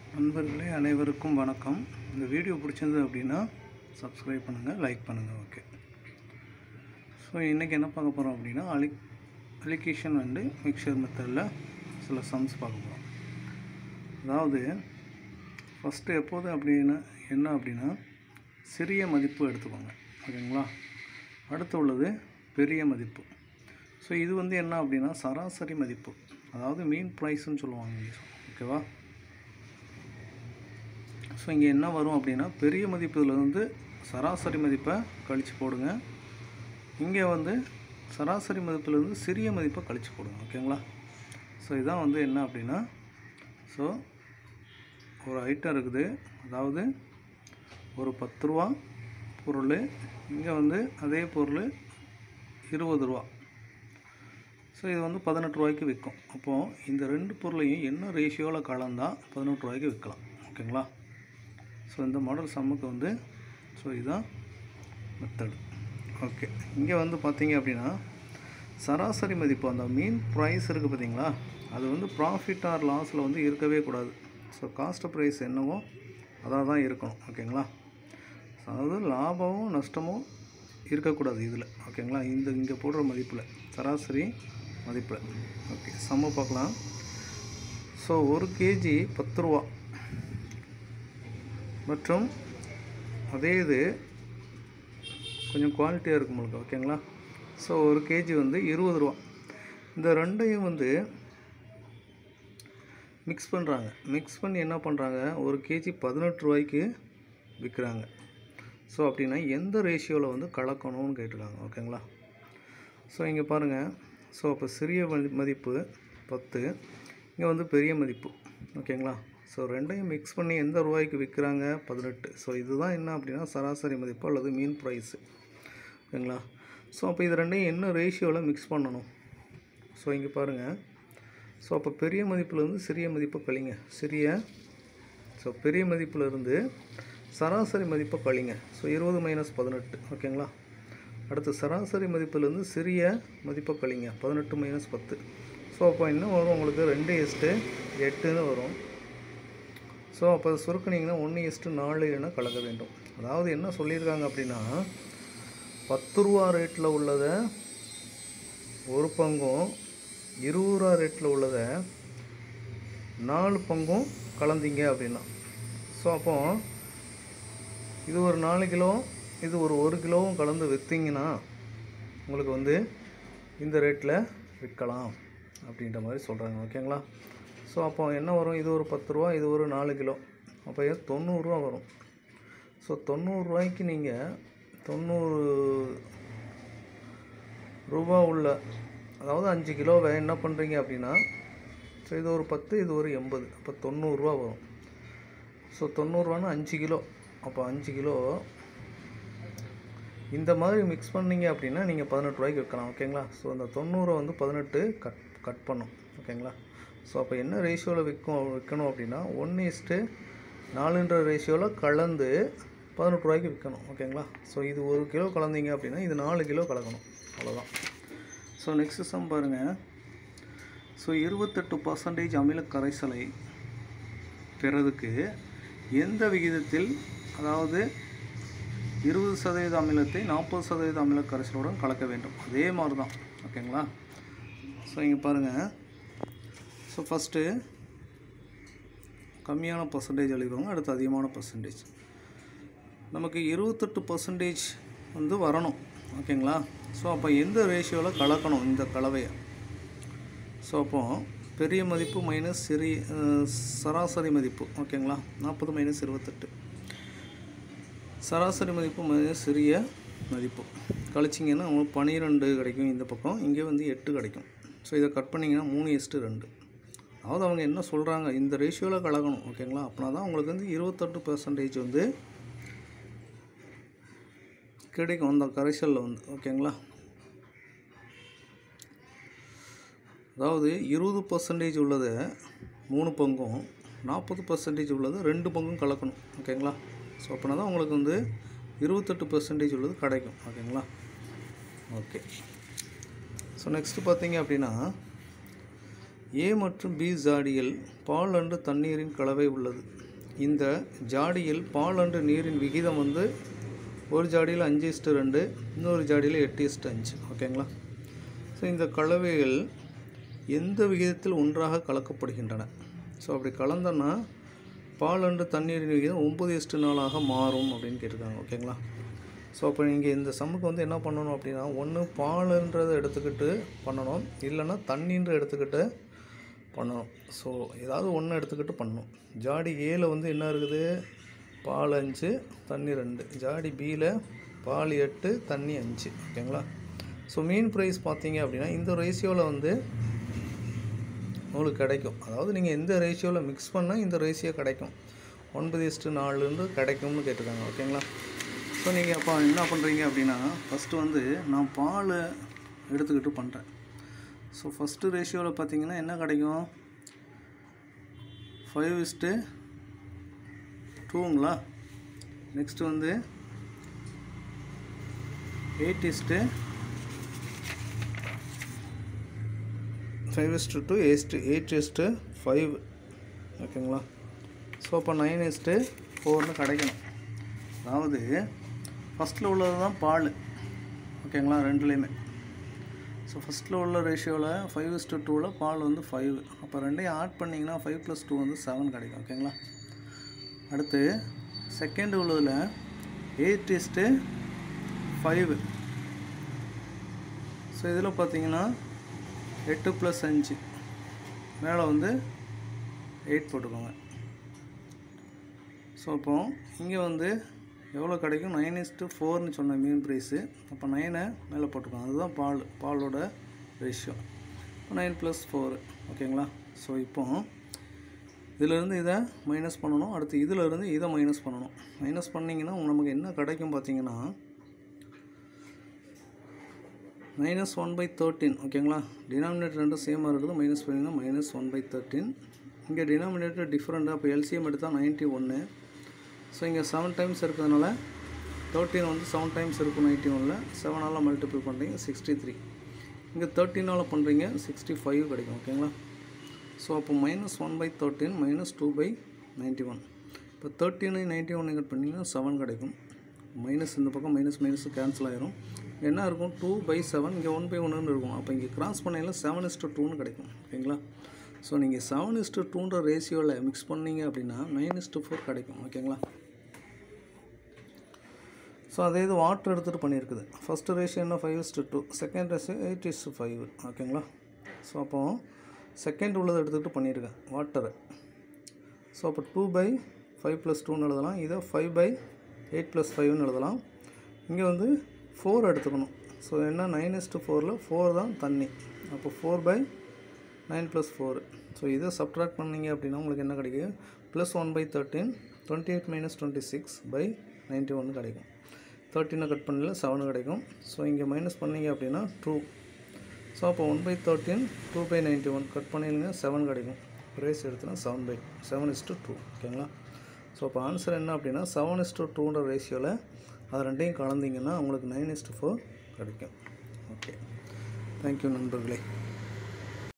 நண்பர்களே அனைவருக்கும் வணக்கம் இந்த வீடியோ பிடிச்சிருந்தது அப்படின்னா சப்ஸ்கிரைப் பண்ணுங்கள் லைக் பண்ணுங்கள் ஓகே ஸோ இன்றைக்கி என்ன பார்க்க போகிறோம் அப்படின்னா அலி அலிகேஷன் அண்டு மிக்சர் மெத்தடில் சில சம்ஸ் பார்க்க போகிறோம் அதாவது ஃபஸ்ட்டு எப்போது அப்படின்னா என்ன அப்படின்னா சிறிய மதிப்பு எடுத்துக்கோங்க ஓகேங்களா அடுத்து உள்ளது பெரிய மதிப்பு ஸோ இது வந்து என்ன அப்படின்னா சராசரி மதிப்பு அதாவது மீன் ப்ரைஸ்ன்னு சொல்லுவாங்க இங்கிலீஷ் ஓகேவா ஸோ இங்கே என்ன வரும் அப்படின்னா பெரிய மதிப்புல வந்து சராசரி மதிப்பை கழித்து போடுங்க இங்கே வந்து சராசரி மதிப்புலேருந்து சிறிய மதிப்பை கழித்து போடுங்க ஓகேங்களா ஸோ இதான் வந்து என்ன அப்படின்னா ஸோ ஒரு ஐட்டம் இருக்குது அதாவது ஒரு பத்து ரூபா பொருள் இங்கே வந்து அதே பொருள் இருபது ரூபா ஸோ இது வந்து பதினெட்டு ரூபாய்க்கு விற்கும் அப்போது இந்த ரெண்டு பொருளையும் என்ன ரேஷியோவில் கலந்தால் பதினெட்டு ரூபாய்க்கு விற்கலாம் ஓகேங்களா ஸோ இந்த மாடல் சம்முக்கு வந்து ஸோ இதுதான் மெத்தடு ஓகே இங்கே வந்து பார்த்தீங்க அப்படின்னா சராசரி மதிப்பு அந்த மீன் ப்ரைஸ் இருக்குது பார்த்தீங்களா அது வந்து ப்ராஃபிட் ஆர் லாஸில் வந்து இருக்கவே கூடாது ஸோ காஸ்ட் ப்ரைஸ் என்னவோ அதாக தான் இருக்கணும் ஓகேங்களா அதாவது லாபமும் நஷ்டமும் இருக்கக்கூடாது இதில் ஓகேங்களா இந்த இங்கே போடுற மதிப்பில் சராசரி மதிப்பில் ஓகே சம்ம பார்க்கலாம் ஸோ ஒரு கேஜி பத்து ரூபா மற்றும் அதே இது கொஞ்சம் குவாலிட்டியாக இருக்கும் உங்களுக்கு ஓகேங்களா ஸோ ஒரு கேஜி வந்து இருபது ரூபா இந்த ரெண்டையும் வந்து மிக்ஸ் பண்ணுறாங்க மிக்ஸ் பண்ணி என்ன பண்ணுறாங்க ஒரு கேஜி பதினெட்டு ரூபாய்க்கு விற்கிறாங்க ஸோ அப்படின்னா எந்த ரேஷியோவில் வந்து கலக்கணும்னு கேட்டிருக்காங்க ஓகேங்களா ஸோ இங்கே பாருங்கள் ஸோ அப்போ சிறிய மதி மதிப்பு பத்து இங்கே வந்து பெரிய மதிப்பு ஓகேங்களா ஸோ ரெண்டையும் மிக்ஸ் பண்ணி எந்த ரூபாய்க்கு விற்கிறாங்க பதினெட்டு ஸோ இதுதான் என்ன அப்படின்னா சராசரி மதிப்பு அல்லது மீன் ப்ரைஸு ஓகேங்களா ஸோ அப்போ இது ரெண்டையும் என்ன ரேஷியோவில் மிக்ஸ் பண்ணணும் ஸோ இங்கே பாருங்கள் ஸோ அப்போ பெரிய மதிப்புலேருந்து சிறிய மதிப்பை கழிங்க சிறிய ஸோ பெரிய மதிப்புலேருந்து சராசரி மதிப்பை கழிங்க ஸோ இருபது மைனஸ் பதினெட்டு ஓகேங்களா அடுத்து சராசரி மதிப்புலேருந்து சிறிய மதிப்பை கழிங்க பதினெட்டு மைனஸ் பத்து ஸோ அப்போ என்ன வரும் உங்களுக்கு ரெண்டு எஸ்ட்டு எட்டுன்னு வரும் ஸோ அப்போ சுருக்குனிங்கன்னா ஒன்று எஸ்ட்டு நாலு என கலக்க வேண்டும் அதாவது என்ன சொல்லியிருக்காங்க அப்படின்னா பத்து ரூபா ரேட்டில் உள்ளதை ஒரு பங்கும் இருபது ரூபா ரேட்டில் உள்ளதை நாலு பங்கும் கலந்தீங்க அப்படின்னா ஸோ அப்போ இது ஒரு நாலு கிலோ இது ஒரு ஒரு கிலோவும் கலந்து விற்றீங்கன்னா உங்களுக்கு வந்து இந்த ரேட்டில் விற்கலாம் அப்படின்ற மாதிரி சொல்கிறாங்க ஓகேங்களா ஸோ அப்போ என்ன வரும் இது ஒரு பத்து ரூபா இது ஒரு நாலு கிலோ அப்போ இது தொண்ணூறுரூவா வரும் ஸோ தொண்ணூறுரூவாய்க்கு நீங்கள் தொண்ணூறு ரூபா உள்ள அதாவது அஞ்சு கிலோவை என்ன பண்ணுறீங்க அப்படின்னா ஸோ இது ஒரு பத்து இது ஒரு எண்பது அப்போ தொண்ணூறுரூவா வரும் ஸோ தொண்ணூறுரூவானா அஞ்சு கிலோ அப்போ அஞ்சு கிலோ இந்த மாதிரி மிக்ஸ் பண்ணீங்க அப்படின்னா நீங்கள் பதினெட்டு ரூபாய்க்கு விற்கலாம் ஓகேங்களா ஸோ அந்த தொண்ணூறை வந்து பதினெட்டு கட் கட் பண்ணும் ஓகேங்களா ஸோ அப்போ என்ன ரேஷியோவில் விற்கும் விற்கணும் அப்படின்னா ஒன்று இஸ்ட்டு நாலுன்ற ரேஷியோவில் கலந்து பதினெட்டு ரூபாய்க்கு விற்கணும் ஓகேங்களா ஸோ இது ஒரு கிலோ கலந்தீங்க அப்படின்னா இது நாலு கிலோ கலக்கணும் அவ்வளோதான் ஸோ நெக்ஸ்ட் சம் பாருங்கள் ஸோ இருபத்தெட்டு பர்சன்டேஜ் அமில கரைசலை பெறதுக்கு எந்த விகிதத்தில் அதாவது இருபது சதவீத அமிலத்தை நாற்பது சதவீத அமில கரைசலுடன் கலக்க வேண்டும் அதே மாதிரி தான் ஓகேங்களா ஸோ இங்கே பாருங்கள் ஸோ ஃபஸ்ட்டு கம்மியான பர்சன்டேஜ் எழுதிடுவாங்க அடுத்து அதிகமான பர்சன்டேஜ் நமக்கு இருபத்தெட்டு பர்சன்டேஜ் வந்து வரணும் ஓகேங்களா ஸோ அப்போ எந்த ரேஷியோவில் கலக்கணும் இந்த கலவையை ஸோ அப்போது பெரிய மதிப்பு மைனஸ் சிறிய அஹ், சராசரி மதிப்பு ஓகேங்களா நாற்பது மைனஸ் இருபத்தெட்டு சராசரி மதிப்பு மைனஸ் சிறிய மதிப்பு கழிச்சிங்கன்னா உங்களுக்கு பன்னிரெண்டு கிடைக்கும் இந்த பக்கம் இங்கே வந்து எட்டு கிடைக்கும் ஸோ இதை கட் பண்ணிங்கன்னா மூணு எஸ்ட்டு ரெண்டு அதாவது அவங்க என்ன சொல்கிறாங்க இந்த ரேஷியோவில் கலக்கணும் ஓகேங்களா அப்படின்னா தான் உங்களுக்கு வந்து இருபத்தெட்டு பர்சன்டேஜ் வந்து கிடைக்கும் அந்த கரைசலில் வந்து ஓகேங்களா அதாவது இருபது பர்சன்டேஜ் உள்ளதை மூணு பங்கும் நாற்பது பர்சன்டேஜ் உள்ளதை ரெண்டு பங்கும் கலக்கணும் ஓகேங்களா ஸோ அப்படின்னா தான் உங்களுக்கு வந்து இருபத்தெட்டு பர்சன்டேஜ் உள்ளது கிடைக்கும் ஓகேங்களா ஓகே ஸோ நெக்ஸ்ட்டு பார்த்தீங்க அப்படின்னா ஏ மற்றும் பி ஜாடியில் பால் அண்டு தண்ணீரின் கலவை உள்ளது இந்த ஜாடியில் பால் அண்டு நீரின் விகிதம் வந்து ஒரு ஜாடியில் அஞ்சு இஸ்ட்டு ரெண்டு இன்னொரு ஜாடியில் எட்டு இஸ்ட்டு அஞ்சு ஓகேங்களா ஸோ இந்த கலவைகள் எந்த விகிதத்தில் ஒன்றாக கலக்கப்படுகின்றன ஸோ அப்படி கலந்தோன்னா பால் அண்டு தண்ணீரின் விகிதம் ஒம்பது இஸ்ட்டு நாளாக மாறும் அப்படின்னு கேட்டிருக்காங்க ஓகேங்களா ஸோ அப்போ நீங்கள் இந்த சம்முக்கு வந்து என்ன பண்ணணும் அப்படின்னா ஒன்று பாலுன்றதை எடுத்துக்கிட்டு பண்ணணும் இல்லைன்னா தண்ணின்ற எடுத்துக்கிட்டு பண்ணணும் ஸோ ஏதாவது ஒன்று எடுத்துக்கிட்டு பண்ணணும் ஜாடி ஏல வந்து என்ன இருக்குது பால் அஞ்சு தண்ணி ரெண்டு ஜாடி பியில் பால் எட்டு தண்ணி அஞ்சு ஓகேங்களா ஸோ மீன் ப்ரைஸ் பார்த்தீங்க அப்படின்னா இந்த ரேஷியோவில் வந்து உங்களுக்கு கிடைக்கும் அதாவது நீங்கள் எந்த ரேஷியோவில் மிக்ஸ் பண்ணால் இந்த ரேஷியோ கிடைக்கும் ஒன்பது இஸ்ட்டு நாலுன்னு கிடைக்கும்னு கேட்டிருக்காங்க ஓகேங்களா ஸோ நீங்கள் அப்போ என்ன பண்ணுறீங்க அப்படின்னா ஃபஸ்ட்டு வந்து நான் பால் எடுத்துக்கிட்டு பண்ணுறேன் ஸோ ஃபஸ்ட்டு ரேஷியோவில் பார்த்தீங்கன்னா என்ன கிடைக்கும் ஃபைவ் இஸ்ட்டு டூங்களா நெக்ஸ்ட்டு வந்து eight is to to is to is to eight is to five ஓகேங்களா ஸோ அப்போ நைன் இஸ்ட்டு ஃபோர்னு கிடைக்கணும் அதாவது ஃபஸ்ட்டில் உள்ளது தான் பால் ஓகேங்களா ரெண்டுலேயுமே ஸோ ஃபஸ்ட்டில் உள்ள ரேஷியோவில் ஃபைவ் இஸ்ட்டு டூவில் பால் வந்து ஃபைவ் அப்போ ரெண்டையும் ஆட் பண்ணிங்கன்னா ஃபைவ் ப்ளஸ் டூ வந்து செவன் கிடைக்கும் ஓகேங்களா அடுத்து செகண்ட் உள்ளதில் எயிட் இஸ்ட்டு ஃபைவ் ஸோ இதில் பார்த்தீங்கன்னா எட்டு ப்ளஸ் அஞ்சு மேலே வந்து எயிட் போட்டுக்கோங்க ஸோ அப்போ இங்கே வந்து எவ்வளோ கிடைக்கும் நைன் இஸ்ட்டு ஃபோர்னு சொன்ன மீன் ப்ரைஸு அப்போ நைனை மேலே போட்டுக்கோங்க அதுதான் பால் பாலோட ரேஷியோ நைன் ப்ளஸ் ஃபோர் ஓகேங்களா ஸோ இப்போ இதிலேருந்து இதை மைனஸ் பண்ணணும் அடுத்து இதிலேருந்து இதை மைனஸ் பண்ணணும் மைனஸ் பண்ணிங்கன்னா நமக்கு என்ன கிடைக்கும் பார்த்தீங்கன்னா மைனஸ் ஒன் பை தேர்ட்டின் ஓகேங்களா டினாமினேட்டர் ரெண்டும் சேமாக இருக்குது மைனஸ் பண்ணிங்கன்னா மைனஸ் ஒன் பை தேர்ட்டின் இங்கே டினாமினேட்டர் டிஃப்ரெண்ட்டாக அப்போ எல்சிஎம் எடுத்தால் நைன்ட்டி ஒன்று ஸோ இங்கே செவன் டைம்ஸ் இருக்கிறதுனால தேர்ட்டின் வந்து செவன் டைம்ஸ் இருக்கும் நைன்ட்டி ஒனில் செவனால் மல்டிபிள் பண்ணுறீங்க சிக்ஸ்டி த்ரீ இங்கே தேர்ட்டினால் பண்ணுறீங்க சிக்ஸ்டி ஃபைவ் கிடைக்கும் ஓகேங்களா ஸோ அப்போ minus one by thirteen minus two by ninety one இப்போ தேர்ட்டினை நைன்ட்டி ஒன் கட் பண்ணிங்கன்னா செவன் கிடைக்கும் மைனஸ் இந்த பக்கம் மைனஸ் மைனஸ் கேன்சல் ஆயிரும் என்ன இருக்கும் டூ பை செவன் இங்கே ஒன் பை ஒன்றுன்னு இருக்கும் அப்போ இங்கே கிராஸ் பண்ணையில் செவன் இஸ்ட்டு டூன்னு கிடைக்கும் ஓகேங்களா ஸோ நீங்கள் செவன் இஸ்ட்டு டூன்ற ரேஷியோவில் மிக்ஸ் பண்ணீங்க அப்படின்னா நைன் இஸ்ட்டு ஃபோர் கிடைக்கும் ஓகேங்களா ஸோ அதே இது வாட்டர் எடுத்துகிட்டு பண்ணியிருக்குது ஃபஸ்ட்டு ரேஷியோ என்ன five is to two second ratio eight is to five ஓகேங்களா ஸோ அப்போது செகண்ட் உள்ளதை எடுத்துக்கிட்டு பண்ணியிருக்கேன் வாட்டரு ஸோ அப்போ டூ பை ஃபைவ் ப்ளஸ் டூன்னு எழுதலாம் இதை ஃபைவ் பை எயிட் ப்ளஸ் ஃபைவ்னு எழுதலாம் இங்கே வந்து ஃபோர் எடுத்துக்கணும் ஸோ என்ன நைன் இஸ்ட்டு ஃபோரில் ஃபோர் தான் தண்ணி அப்போ four by nine plus four so இதை சப்ட்ராக்ட் பண்ணீங்க அப்படின்னா உங்களுக்கு என்ன கிடைக்கும் plus one by thirteen twenty eight minus twenty six by ninety one கிடைக்கும் தேர்ட்டினை கட் பண்ணல செவன் கிடைக்கும் ஸோ இங்கே மைனஸ் பண்ணீங்க அப்படின்னா டூ ஸோ அப்போ one by thirteen two by ninety one cut பண்ணிடுங்க செவன் கிடைக்கும் ரேஸ் எடுத்துனா seven by seven is to two ஓகேங்களா ஸோ அப்போ ஆன்சர் என்ன அப்படின்னா செவன் இஸ் டு டூன்ற ரேஷியோவில் அது ரெண்டையும் கலந்தீங்கன்னா உங்களுக்கு நைன் இஸ் டு ஃபோர் கிடைக்கும் ஓகே தேங்க்யூ நண்பர்களே